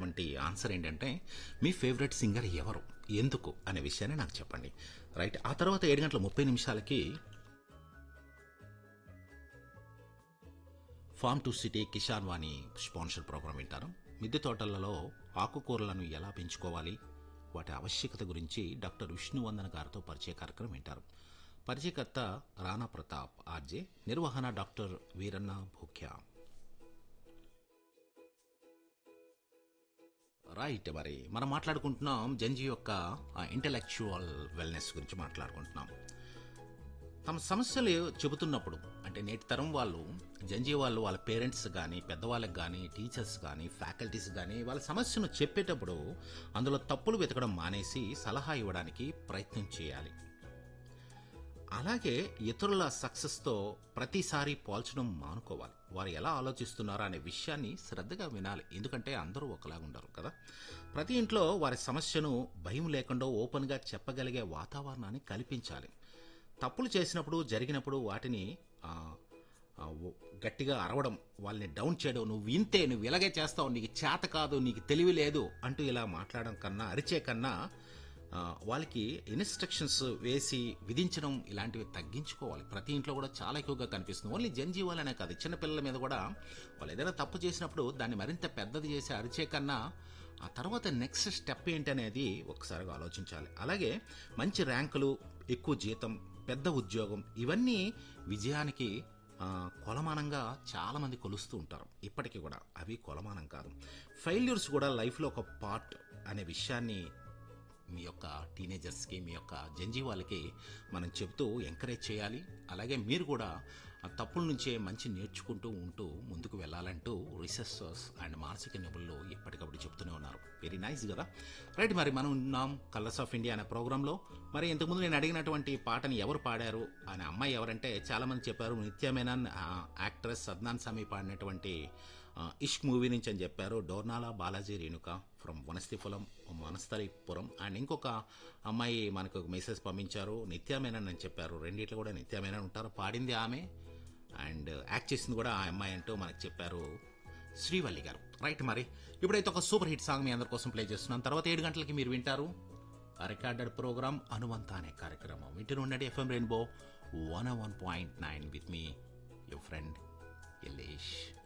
చెప్పినటువంటి ఆన్సర్ ఏంటంటే మీ favourite singer ఎవరు ఎందుకు అనే విషయాన్ని నాకు చెప్పండి రైట్ ఆ తర్వాత ఏడు గంటల ముప్పై నిమిషాలకి farm to city Kisan Vani sponsor programme వింటారు మిద్దె తోటలలో ఆకుకూరలను ఎలా పెంచుకోవాలి వాటి ఆవశ్యకత గురించి డాక్టర్ విష్ణువందన గారితో పరిచయ కార్యక్రమం వింటారు పరిచయకర్త రాణా ప్రతాప్ ఆర్జే నిర్వహణ డాక్టర్ వీరన్న భూక్యా రైట్ మరి మనం మాట్లాడుకుంటున్నాం జంజీ యొక్క ఇంటలెక్చువల్ వెల్నెస్ గురించి మాట్లాడుకుంటున్నాం తమ సమస్యలు చెబుతున్నప్పుడు అంటే నేటి తరం వాళ్ళు జంజీ వాళ్ళు వాళ్ళ పేరెంట్స్ కానీ పెద్దవాళ్ళకి కానీ టీచర్స్ కానీ ఫ్యాకల్టీస్ కానీ వాళ్ళ సమస్యను చెప్పేటప్పుడు అందులో తప్పులు వెతకడం మానేసి సలహా ఇవ్వడానికి ప్రయత్నం చేయాలి అలాగే ఇతరుల సక్సెస్తో ప్రతిసారి పోల్చడం మానుకోవాలి వారు ఎలా ఆలోచిస్తున్నారో అనే విషయాన్ని శ్రద్ధగా వినాలి ఎందుకంటే అందరూ ఒకలాగా ఉండరు కదా ప్రతి ఇంట్లో వారి సమస్యను భయం లేకుండా ఓపెన్గా చెప్పగలిగే వాతావరణాన్ని కల్పించాలి తప్పులు చేసినప్పుడు జరిగినప్పుడు వాటిని ఆ, ఆ, ఓ- గట్టిగా అరవడం వాళ్ళని డౌన్ చేయడం నువ్వు వింతే నువ్వు ఇలాగే చేస్తావు నీకు చేత కాదు నీకు తెలివి లేదు అంటూ ఇలా మాట్లాడడం కన్నా అరిచే కన్నా ఆ, వాళ్ళకి ఇన్స్ట్రక్షన్స్ వేసి విధించడం ఇలాంటివి తగ్గించుకోవాలి ప్రతి ఇంట్లో కూడా చాలా ఎక్కువగా కనిపిస్తుంది ఓన్లీ జనజీవాలనే కాదు చిన్నపిల్లల మీద కూడా వాళ్ళు ఏదైనా తప్పు చేసినప్పుడు దాన్ని మరింత పెద్దది చేసి అరిచే కన్నా ఆ తర్వాత నెక్స్ట్ స్టెప్ ఏంటనేది ఒకసారిగా ఆలోచించాలి అలాగే మంచి ర్యాంకులు ఎక్కువ జీతం పెద్ద ఉద్యోగం ఇవన్నీ విజయానికి ఆ, కొలమానంగా చాలామంది కొలుస్తూ ఉంటారు ఇప్పటికీ కూడా అవి కొలమానం కాదు ఫెయిల్యూర్స్ కూడా లైఫ్లో ఒక పార్ట్ అనే విషయాన్ని మీ యొక్క టీనేజర్స్కి మీ యొక్క జంజీ వాళ్ళకి మనం చెబుతూ ఎంకరేజ్ చేయాలి అలాగే మీరు కూడా ఆ తప్పుల నుంచే మంచి నేర్చుకుంటూ ఉంటూ ముందుకు వెళ్ళాలంటూ రీసెర్చర్స్ అండ్ మానసిక నిపుణులు ఎప్పటికప్పుడు చెప్తూనే ఉన్నారు వెరీ నైస్ కదా రైట్ మరి మనం ఉన్నాం కలర్స్ ఆఫ్ ఇండియా అనే ప్రోగ్రాంలో మరి ఇంతకుముందు నేను అడిగినటువంటి పాటని ఎవరు పాడారు అనే అమ్మాయి ఎవరంటే చాలామంది చెప్పారు నిత్య మేనన్ ఆ, యాక్ట్రెస్ సద్నాన్ సమీ పాడినటువంటి ఆ, ఇష్క్ మూవీ నుంచి అని చెప్పారు డోర్నాల బాలాజీ రేణుక ఫ్రమ్ వనస్థిపురం వనస్థలిపురం అండ్ ఇంకొక అమ్మాయి మనకు ఒక మెసేజ్ పంపించారు నిత్యామేనన్ అని చెప్పారు రెండిట్లో కూడా నిత్యామేనన్ ఉంటారు పాడింది ఆమె అండ్ యాక్ట్ చేసింది కూడా ఆ అమ్మాయి అంటూ మనకు చెప్పారు శ్రీవల్లి గారు రైట్ మరి ఇప్పుడైతే ఒక సూపర్ హిట్ సాంగ్ మీ అందరి కోసం ప్లే చేస్తున్నాను తర్వాత ఏడు గంటలకి మీరు వింటారు రికార్డెడ్ ప్రోగ్రామ్ అనువంత అనే కార్యక్రమం వింటూ ఉండండి FM rainbow one one point nine with me your friend Yellesh